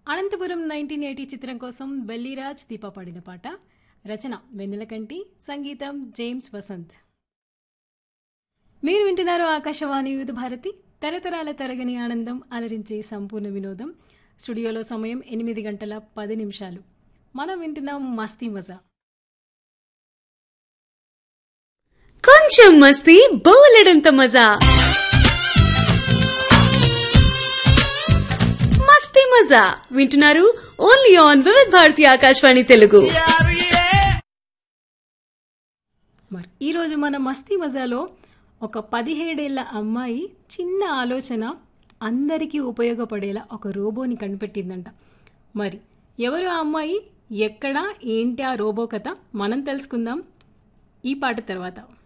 Anantapuram nineteen eighty చిత్రం కోసం బెల్లిరాజ్ దీప పాడిన పాట రచన వెన్నెలకంటి సంగీతం జేమ్స్ వసంత్ మీరు వింటున్నారు ఆకాశవాణి వివిధ భారతి తరతరాల తరగని ఆనందం అలరించే సంపూర్ణ వినోదం స్టూడియోలో సమయం ఎనిమిది గంటల పది నిమిషాలు మనం వింటున్నాం మస్తీ మజా కొంచెం మస్తీ బోలెడంత మజా మస్తీ మజా వింటున్నారు ఓన్లీ ఆన్ వివిధ భారతి ఆకాశవాణి తెలుగు మరి ఈరోజు మన మస్తీ మజాలో ఒక పదిహేడేళ్ల అమ్మాయి చిన్న ఆలోచన అందరికీ ఉపయోగపడేలా ఒక రోబోని కనిపెట్టిందంట మరి ఎవరు ఆ అమ్మాయి ఎక్కడ ఏంటి ఆ రోబో కథ మనం తెలుసుకుందాం ఈ పాట తర్వాత